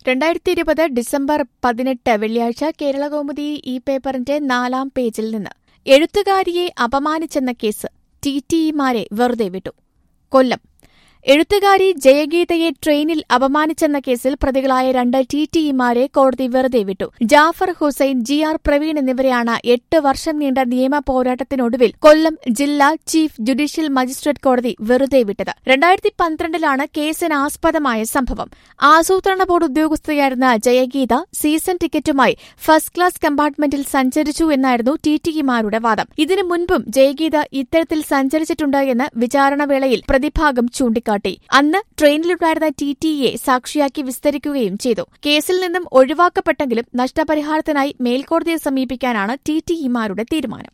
രണ്ടായിരത്തി ഇരുപത് ഡിസംബർ പതിനെട്ട് വെള്ളിയാഴ്ച കേരളകൗമുദി ഈ പേപ്പറിന്റെ നാലാം പേജിൽ നിന്ന് എഴുത്തുകാരിയെ അപമാനിച്ചെന്ന കേസ് ടി ടിഇമാരെ വെറുതെ വിട്ടു കൊല്ലം എഴുത്തുകാരി ജയഗീതയെ ട്രെയിനിൽ അപമാനിച്ചെന്ന കേസിൽ പ്രതികളായ രണ്ട് ടി ടിഇമാരെ കോടതി വെറുതെ വിട്ടു ജാഫർ ഹുസൈൻ ജി ആർ പ്രവീൺ എന്നിവരെയാണ് എട്ട് വർഷം നീണ്ട നിയമ പോരാട്ടത്തിനൊടുവിൽ കൊല്ലം ജില്ലാ ചീഫ് ജുഡീഷ്യൽ മജിസ്ട്രേറ്റ് കോടതി വെറുതെ വിട്ടത് രണ്ടായിരത്തി പന്ത്രണ്ടിലാണ് കേസിനാസ്പദമായ സംഭവം ആസൂത്രണ ബോർഡ് ഉദ്യോഗസ്ഥയായിരുന്ന ജയഗീത സീസൺ ടിക്കറ്റുമായി ഫസ്റ്റ് ക്ലാസ് കമ്പാർട്ട്മെന്റിൽ സഞ്ചരിച്ചു എന്നായിരുന്നു ടി ടിഇമാരുടെ വാദം ഇതിനു മുൻപും ജയഗീത ഇത്തരത്തിൽ സഞ്ചരിച്ചിട്ടുണ്ട് എന്ന് വിചാരണവേളയിൽ പ്രതിഭാഗം ചൂണ്ടിക്കാട്ടി അന്ന് ട്രെയിനിലുണ്ടായിരുന്ന ടി ടിയെ സാക്ഷിയാക്കി വിസ്തരിക്കുകയും ചെയ്തു കേസിൽ നിന്നും ഒഴിവാക്കപ്പെട്ടെങ്കിലും നഷ്ടപരിഹാരത്തിനായി മേൽക്കോടതിയെ സമീപിക്കാനാണ് ടി ടിഇമാരുടെ തീരുമാനം